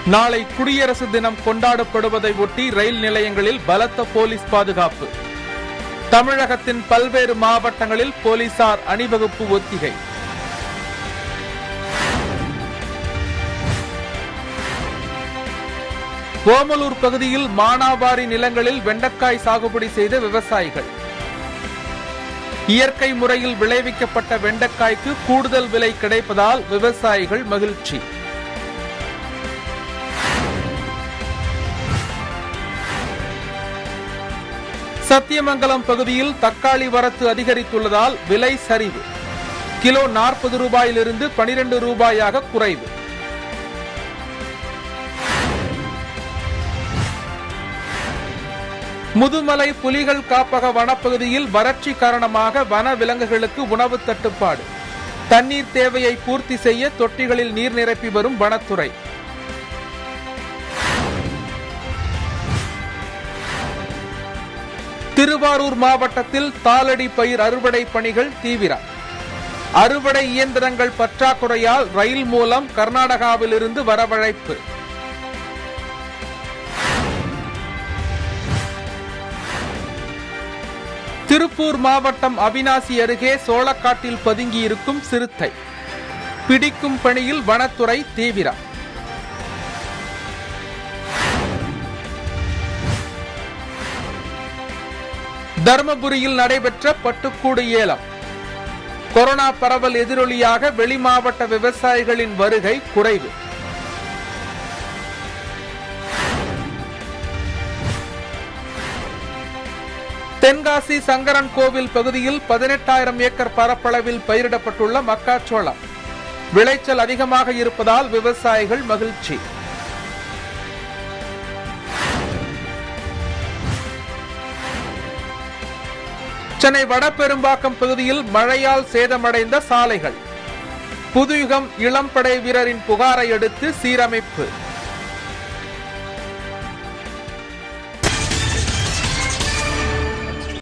நாளை குடியரசு தினம் கொண்டாடப்படுவதை ஒட்டி ரயில் நிலையங்களில் பலத்த போலீஸ் பாதுகாப்பு தமிழகத்தின் பல்வேறு மாவட்டங்களில் போலீசார் அணிவகுப்பு ஒத்திகை ஓமலூர் பகுதியில் மானாவாரி நிலங்களில் வெண்டைக்காய் சாகுபடி செய்த விவசாயிகள் இயற்கை முறையில் விளைவிக்கப்பட்ட வெண்டைக்காய்க்கு கூடுதல் விலை கிடைப்பதால் விவசாயிகள் மகிழ்ச்சி சத்தியமங்கலம் பகுதியில் தக்காளி வரத்து அதிகரித்துள்ளதால் விலை சரிவு கிலோ நாற்பது ரூபாயிலிருந்து பனிரெண்டு ரூபாயாக குறைவு முதுமலை புலிகள் காப்பக வனப்பகுதியில் வறட்சி காரணமாக வன விலங்குகளுக்கு உணவு தட்டுப்பாடு தண்ணீர் தேவையை பூர்த்தி செய்ய தொட்டிகளில் நீர் நிரப்பி வரும் வனத்துறை திருவாரூர் மாவட்டத்தில் தாளடி பயிர் அறுவடை பணிகள் தீவிரம் அறுவடை இயந்திரங்கள் பற்றாக்குறையால் ரயில் மூலம் கர்நாடகாவிலிருந்து வரவழைப்பு திருப்பூர் மாவட்டம் அவினாசி அருகே சோளக்காட்டில் பதுங்கியிருக்கும் சிறுத்தை பிடிக்கும் பணியில் வனத்துறை தீவிரம் தருமபுரியில் நடைபெற்ற பட்டுக்கூடு ஏலம் கொரோனா பரவல் எதிரொலியாக வெளி மாவட்ட விவசாயிகளின் வருகை குறைவு தென்காசி சங்கரன் கோவில் பகுதியில் பதினெட்டாயிரம் ஏக்கர் பரப்பளவில் பயிரிடப்பட்டுள்ள மக்காச்சோளம் விளைச்சல் அதிகமாக இருப்பதால் விவசாயிகள் மகிழ்ச்சி சென்னை வடபெரும்பாக்கம் பகுதியில் மழையால் சேதமடைந்த சாலைகள் புதுயுகம் இளம்படை வீரரின் புகாரை அடுத்து சீரமைப்பு